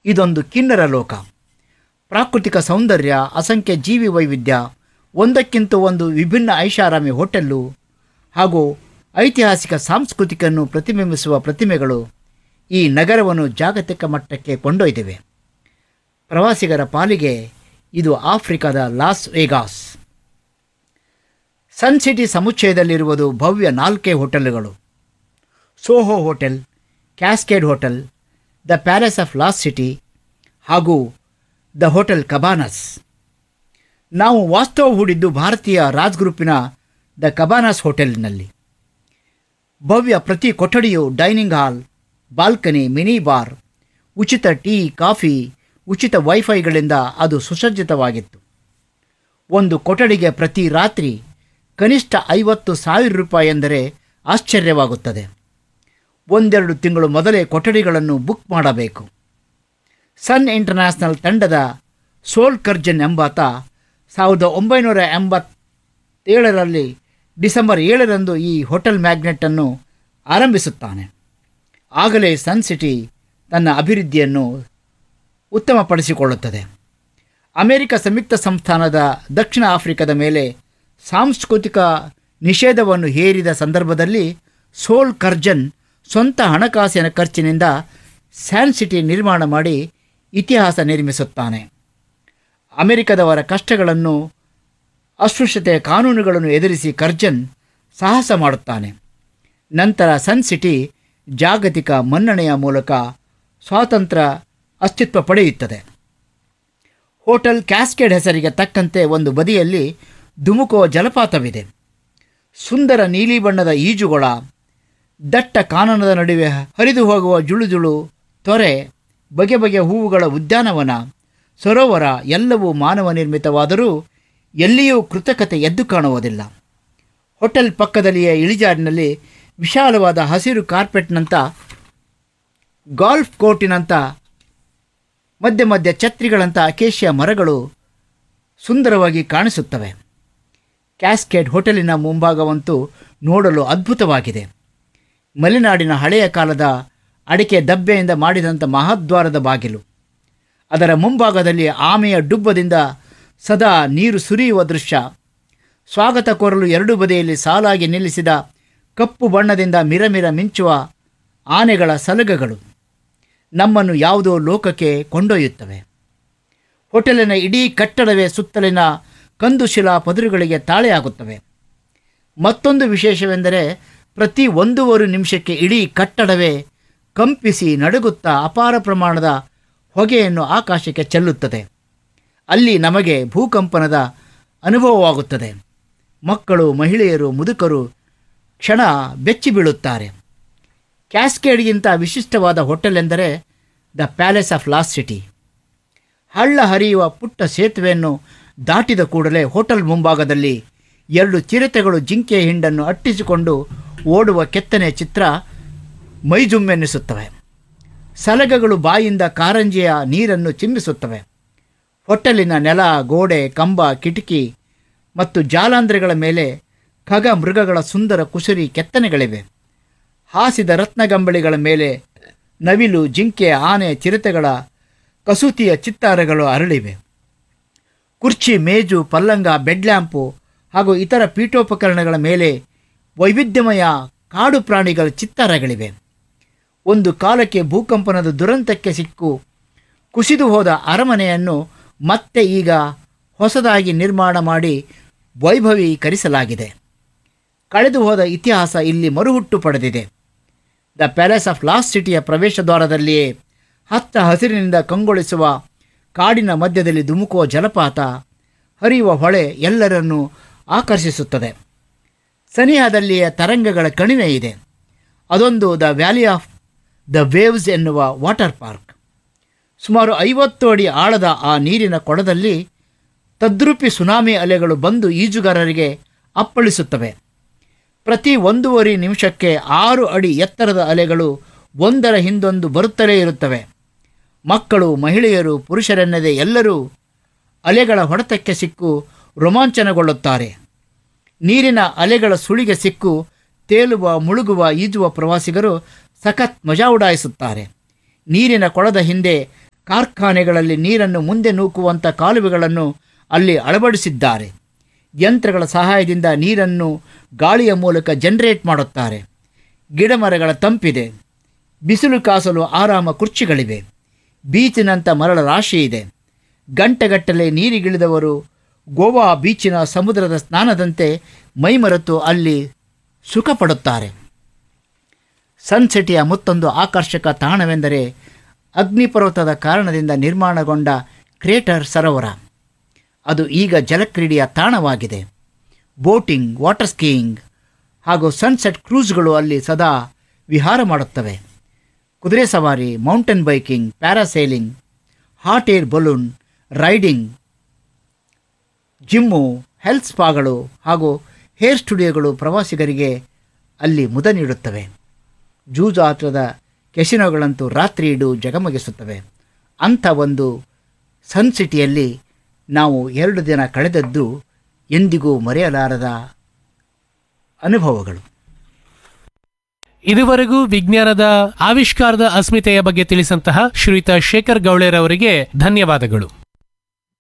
ಇದೊಂದು ಕಿನ್ನರ ಲೋಕ ಪ್ರಾಕೃತಿಕ ಸೌಂದರ್ಯ ಅಸಂಖ್ಯ ಜೀವಿ ವೈವಿಧ್ಯ ಒಂದಕ್ಕಿಂತ ಒಂದು ವಿಭಿನ್ನ ಐಷಾರಾಮಿ ಹೋಟೆಲ್ಲು ಹಾಗೂ ಐತಿಹಾಸಿಕ ಸಾಂಸ್ಕೃತಿಕನ್ನು ಪ್ರತಿಬಿಂಬಿಸುವ ಪ್ರತಿಮೆಗಳು ಈ ನಗರವನ್ನು ಜಾಗತಿಕ ಮಟ್ಟಕ್ಕೆ ಕೊಂಡೊಯ್ದಿವೆ ಪ್ರವಾಸಿಗರ ಪಾಲಿಗೆ ಇದು ಆಫ್ರಿಕಾದ ಲಾಸ್ ವೇಗಾಸ್ ಸನ್ ಸಿಟಿ ಸಮುಚ್ಚಯದಲ್ಲಿರುವುದು ಭವ್ಯ ನಾಲ್ಕೇ ಹೋಟೆಲ್ಗಳು Soho hotel Cascade hotel the Palace of Lost City ಹಾಗೂ ದ ಹೋಟೆಲ್ ಕಬಾನಸ್ ನಾವು ವಾಸ್ತವ ಹೂಡಿದ್ದು ಭಾರತೀಯ ರಾಜ್ ಗ್ರೂಪಿನ ದ ಕಬಾನಸ್ ಹೋಟೆಲ್ನಲ್ಲಿ ಭವ್ಯ ಪ್ರತಿ ಕೊಠಡಿಯು dining hall balcony mini bar ಉಚಿತ ಟೀ ಕಾಫಿ ಉಚಿತ ವೈಫೈಗಳಿಂದ ಅದು ಸುಸಜ್ಜಿತವಾಗಿತ್ತು ಒಂದು ಕೊಠಡಿಗೆ ಪ್ರತಿ ರಾತ್ರಿ ಕನಿಷ್ಠ ಐವತ್ತು ಸಾವಿರ ರೂಪಾಯಿ ಎಂದರೆ ಆಶ್ಚರ್ಯವಾಗುತ್ತದೆ ಒಂದೆರಡು ತಿಂಗಳು ಮೊದಲೇ ಕೊಠಡಿಗಳನ್ನು ಬುಕ್ ಮಾಡಬೇಕು ಸನ್ ಇಂಟರ್ನ್ಯಾಷನಲ್ ತಂಡದ ಸೋಲ್ ಕರ್ಜನ್ ಎಂಬಾತ ಸಾವಿರದ ಒಂಬೈನೂರ ಎಂಬತ್ತೇಳರಲ್ಲಿ ಡಿಸೆಂಬರ್ ಏಳರಂದು ಈ ಹೋಟೆಲ್ ಮ್ಯಾಗ್ನೆಟನ್ನು ಆರಂಭಿಸುತ್ತಾನೆ ಆಗಲೇ ಸನ್ ಸಿಟಿ ತನ್ನ ಅಭಿವೃದ್ಧಿಯನ್ನು ಉತ್ತಮಪಡಿಸಿಕೊಳ್ಳುತ್ತದೆ ಅಮೆರಿಕ ಸಂಯುಕ್ತ ಸಂಸ್ಥಾನದ ದಕ್ಷಿಣ ಆಫ್ರಿಕಾದ ಮೇಲೆ ಸಾಂಸ್ಕೃತಿಕ ನಿಷೇಧವನ್ನು ಹೇರಿದ ಸಂದರ್ಭದಲ್ಲಿ ಸೋಲ್ ಕರ್ಜನ್ ಸ್ವಂತ ಹಣಕಾಸಿನ ಖರ್ಚಿನಿಂದ ಸ್ಯಾನ್ ಸಿಟಿ ನಿರ್ಮಾಣ ಮಾಡಿ ಇತಿಹಾಸ ನಿರ್ಮಿಸುತ್ತಾನೆ ಅಮೆರಿಕದವರ ಕಷ್ಟಗಳನ್ನು ಅಸ್ಪೃಶ್ಯತೆಯ ಕಾನೂನುಗಳನ್ನು ಎದುರಿಸಿ ಕರ್ಜನ್ ಸಾಹಸ ಮಾಡುತ್ತಾನೆ ನಂತರ ಸನ್ ಸಿಟಿ ಜಾಗತಿಕ ಮನ್ನಣೆಯ ಮೂಲಕ ಸ್ವಾತಂತ್ರ್ಯ ಅಸ್ತಿತ್ವ ಪಡೆಯುತ್ತದೆ ಹೋಟೆಲ್ ಕ್ಯಾಸ್ಕೇಡ್ ಹೆಸರಿಗೆ ತಕ್ಕಂತೆ ಒಂದು ಬದಿಯಲ್ಲಿ ಧುಮುಕುವ ಜಲಪಾತವಿದೆ ಸುಂದರ ನೀಲಿ ಬಣ್ಣದ ಈಜುಗೊಳ ದಟ್ಟ ಕಾನನದ ನಡುವೆ ಹರಿದು ಹೋಗುವ ಜುಳುಜುಳು ತೊರೆ ಬಗೆ ಬಗೆಯ ಹೂವುಗಳ ಉದ್ಯಾನವನ ಸರೋವರ ಎಲ್ಲವೂ ಮಾನವ ನಿರ್ಮಿತವಾದರೂ ಎಲ್ಲಿಯೂ ಕೃತಕತೆ ಎದ್ದು ಕಾಣುವುದಿಲ್ಲ ಹೋಟೆಲ್ ಪಕ್ಕದಲ್ಲಿಯೇ ಇಳಿಜಾರಿನಲ್ಲಿ ವಿಶಾಲವಾದ ಹಸಿರು ಕಾರ್ಪೆಟ್ನಂಥ ಗಾಲ್ಫ್ ಕೋರ್ಟಿನಂಥ ಮಧ್ಯ ಮಧ್ಯ ಛತ್ರಿಗಳಂಥ ಅಕೇಶಿಯ ಮರಗಳು ಸುಂದರವಾಗಿ ಕಾಣಿಸುತ್ತವೆ ಕ್ಯಾಸ್ಕೇಡ್ ಹೋಟೆಲಿನ ಮುಂಭಾಗವಂತೂ ನೋಡಲು ಅದ್ಭುತವಾಗಿದೆ ಮಲೆನಾಡಿನ ಹಳೆಯ ಕಾಲದ ಅಡಿಕೆ ದಬ್ಬೆಯಿಂದ ಮಾಡಿದಂಥ ಮಹಾದ್ವಾರದ ಬಾಗಿಲು ಅದರ ಮುಂಭಾಗದಲ್ಲಿ ಆಮೆಯ ಡುಬ್ಬದಿಂದ ಸದಾ ನೀರು ಸುರಿಯುವ ದೃಶ್ಯ ಸ್ವಾಗತ ಕೋರಲು ಎರಡು ಬದಿಯಲ್ಲಿ ಸಾಲಾಗಿ ನಿಲ್ಲಿಸಿದ ಕಪ್ಪು ಬಣ್ಣದಿಂದ ಮಿರಮಿರ ಮಿಂಚುವ ಆನೆಗಳ ಸಲಗಗಳು ನಮ್ಮನ್ನು ಯಾವುದೋ ಲೋಕಕ್ಕೆ ಕೊಂಡೊಯ್ಯುತ್ತವೆ ಹೋಟೆಲಿನ ಇಡೀ ಕಟ್ಟಡವೇ ಸುತ್ತಲಿನ ಕಂದುಶಿಲಾ ಪದರುಗಳಿಗೆ ತಾಳೆಯಾಗುತ್ತವೆ ಮತ್ತೊಂದು ವಿಶೇಷವೆಂದರೆ ಪ್ರತಿ ಒಂದೂವರೆ ನಿಮಿಷಕ್ಕೆ ಇಡೀ ಕಟ್ಟಡವೇ ಕಂಪಿಸಿ ನಡುಗುತ್ತಾ ಅಪಾರ ಪ್ರಮಾಣದ ಹೊಗೆಯನ್ನು ಆಕಾಶಕ್ಕೆ ಚೆಲ್ಲುತ್ತದೆ ಅಲ್ಲಿ ನಮಗೆ ಭೂಕಂಪನದ ಅನುಭವವಾಗುತ್ತದೆ ಮಕ್ಕಳು ಮಹಿಳೆಯರು ಮುದುಕರು ಕ್ಷಣ ಬೆಚ್ಚಿ ಬೀಳುತ್ತಾರೆ ಕ್ಯಾಸ್ಕೇಡ್ಗಿಂತ ವಿಶಿಷ್ಟವಾದ ಹೋಟೆಲ್ ಎಂದರೆ the Palace of Lost City ಹಳ್ಳ ಹರಿಯುವ ಪುಟ್ಟ ಸೇತುವೆಯನ್ನು ದಾಟಿದ ಕೂಡಲೇ ಹೋಟೆಲ್ ಮುಂಭಾಗದಲ್ಲಿ ಎರಡು ಚಿರತೆಗಳು ಜಿಂಕೆಯ ಹಿಂಡನ್ನು ಅಟ್ಟಿಸಿಕೊಂಡು ಓಡುವ ಕೆತ್ತನೆಯ ಚಿತ್ರ ಮೈಜುಮ್ಮೆನ್ನಿಸುತ್ತವೆ ಸಲಗಗಳು ಬಾಯಿಂದ ಕಾರಂಜಿಯ ನೀರನ್ನು ಚಿಮ್ಮಿಸುತ್ತವೆ ಹೋಟೆಲಿನ ನೆಲ ಗೋಡೆ ಕಂಬ ಕಿಟಕಿ ಮತ್ತು ಜಾಲಾಂಧ್ರಗಳ ಮೇಲೆ ಖಗ ಮೃಗಗಳ ಸುಂದರ ಕುಸುರಿ ಕೆತ್ತನೆಗಳಿವೆ ಹಾಸಿದ ರತ್ನಗಂಬಳಿಗಳ ಮೇಲೆ ನವಿಲು ಜಿಂಕೆ ಆನೆ ಚಿರತೆಗಳ ಕಸೂತಿಯ ಚಿತ್ತಾರಗಳು ಅರಳಿವೆ ಕುರ್ಚಿ ಮೇಜು ಪಲ್ಲಂಗ ಬೆಡ್ ಲ್ಯಾಂಪು ಹಾಗೂ ಇತರ ಪೀಠೋಪಕರಣಗಳ ಮೇಲೆ ವೈವಿಧ್ಯಮಯ ಕಾಡು ಪ್ರಾಣಿಗಳ ಚಿತ್ತಾರಗಳಿವೆ ಒಂದು ಕಾಲಕ್ಕೆ ಭೂಕಂಪನದ ದುರಂತಕ್ಕೆ ಸಿಕ್ಕು ಕುಸಿದು ಹೋದ ಅರಮನೆಯನ್ನು ಮತ್ತೆ ಈಗ ಹೊಸದಾಗಿ ನಿರ್ಮಾಣ ಮಾಡಿ ವೈಭವೀಕರಿಸಲಾಗಿದೆ ಕಳೆದು ಹೋದ ಇತಿಹಾಸ ಇಲ್ಲಿ ಮರುಹುಟ್ಟು ಪಡೆದಿದೆ ದ ಪ್ಯಾಲೇಸ್ ಆಫ್ ಲಾಸ್ಟ್ ಸಿಟಿಯ ಪ್ರವೇಶ ದ್ವಾರದಲ್ಲಿಯೇ ಹತ್ತ ಹಸಿರಿನಿಂದ ಕಂಗೊಳಿಸುವ ಕಾಡಿನ ಮಧ್ಯದಲ್ಲಿ ಧುಮುಕುವ ಜಲಪಾತ ಹರಿಯುವ ಹೊಳೆ ಎಲ್ಲರನ್ನೂ ಆಕರ್ಷಿಸುತ್ತದೆ ಸನಿಹದಲ್ಲಿಯ ತರಂಗಗಳ ಕಣಿವೆ ಇದೆ ಅದೊಂದು the valley of the waves ಎನ್ನುವ ವಾಟರ್ ಪಾರ್ಕ್ ಸುಮಾರು ಐವತ್ತು ಅಡಿ ಆಳದ ಆ ನೀರಿನ ಕೊಳದಲ್ಲಿ ತದ್ರೂಪಿ ಸುನಾಮಿ ಅಲೆಗಳು ಬಂದು ಈಜುಗಾರರಿಗೆ ಅಪ್ಪಳಿಸುತ್ತವೆ ಪ್ರತಿ ಒಂದೂವರೆ ನಿಮಿಷಕ್ಕೆ ಆರು ಅಡಿ ಎತ್ತರದ ಅಲೆಗಳು ಒಂದರ ಹಿಂದೊಂದು ಬರುತ್ತಲೇ ಇರುತ್ತವೆ ಮಕ್ಕಳು ಮಹಿಳೆಯರು ಪುರುಷರೆನ್ನದೆ ಎಲ್ಲರೂ ಅಲೆಗಳ ಹೊಡೆತಕ್ಕೆ ಸಿಕ್ಕು ರೋಮಾಂಚನಗೊಳ್ಳುತ್ತಾರೆ ನೀರಿನ ಅಲೆಗಳ ಸುಳಿಗೆ ಸಿಕ್ಕು ತೇಲುವ ಮುಳುಗುವ ಈಜುವ ಪ್ರವಾಸಿಗರು ಸಖತ್ ಮಜಾ ಉಡಾಯಿಸುತ್ತಾರೆ ನೀರಿನ ಕೊಳದ ಹಿಂದೆ ಕಾರ್ಖಾನೆಗಳಲ್ಲಿ ನೀರನ್ನು ಮುಂದೆ ನೂಕುವಂಥ ಕಾಲುವೆಗಳನ್ನು ಅಲ್ಲಿ ಅಳವಡಿಸಿದ್ದಾರೆ ಯಂತ್ರಗಳ ಸಹಾಯದಿಂದ ನೀರನ್ನು ಗಾಳಿಯ ಮೂಲಕ ಜನರೇಟ್ ಮಾಡುತ್ತಾರೆ ಗಿಡಮರಗಳ ತಂಪಿದೆ ಬಿಸಿಲು ಕಾಸಲು ಆರಾಮ ಕುರ್ಚಿಗಳಿವೆ ಬೀಚಿನಂಥ ಮರಳ ರಾಶಿ ಇದೆ ಗಂಟೆಗಟ್ಟಲೆ ನೀರಿಗಿಳಿದವರು ಗೋವಾ ಬೀಚಿನ ಸಮುದ್ರದ ಸ್ನಾನದಂತೆ ಮೈಮರೆತು ಅಲ್ಲಿ ಸುಖ ಪಡುತ್ತಾರೆ ಸನ್ಸೆಟಿಯ ಮತ್ತೊಂದು ಆಕರ್ಷಕ ತಾಣವೆಂದರೆ ಅಗ್ನಿಪರ್ವತದ ಕಾರಣದಿಂದ ನಿರ್ಮಾಣಗೊಂಡ ಕ್ರೇಟರ್ ಸರೋವರ ಅದು ಈಗ ಜಲಕ್ರೀಡೆಯ ತಾಣವಾಗಿದೆ ಬೋಟಿಂಗ್ ವಾಟರ್ ಸ್ಕೀಯಿಂಗ್ ಹಾಗೂ ಸನ್ಸೆಟ್ ಕ್ರೂಸ್ಗಳು ಅಲ್ಲಿ ಸದಾ ವಿಹಾರ ಮಾಡುತ್ತವೆ ಕುದುರೆ ಸವಾರಿ mountain biking parasailing hot air balloon riding gym health ಸ್ಪಾಗಳು ಹಾಗೂ ಹೇರ್ ಸ್ಟುಡಿಯೋಗಳು ಪ್ರವಾಸಿಗರಿಗೆ ಅಲ್ಲಿ ಮುದ ನೀಡುತ್ತವೆ ಜೂಜಾತ್ರದ ಕೆಸಿನೋಗಳಂತೂ ರಾತ್ರಿ ಇಡೂ ಜಗಮಗಿಸುತ್ತವೆ ಅಂಥ ಒಂದು ಸನ್ ಸಿಟಿಯಲ್ಲಿ ನಾವು ಎರಡು ದಿನ ಕಳೆದದ್ದು ಎಂದಿಗೂ ಮರೆಯಲಾರದ ಅನುಭವಗಳು ಇದುವರೆಗೂ ವಿಜ್ಞಾನದ ಆವಿಷ್ಕಾರದ ಅಸ್ಮಿತೆಯ ಬಗ್ಗೆ ತಿಳಿಸಂತಹ ಶ್ರೀಯುತ ಶೇಖರ್ ಗೌಳೆರವರಿಗೆ ಧನ್ಯವಾದಗಳು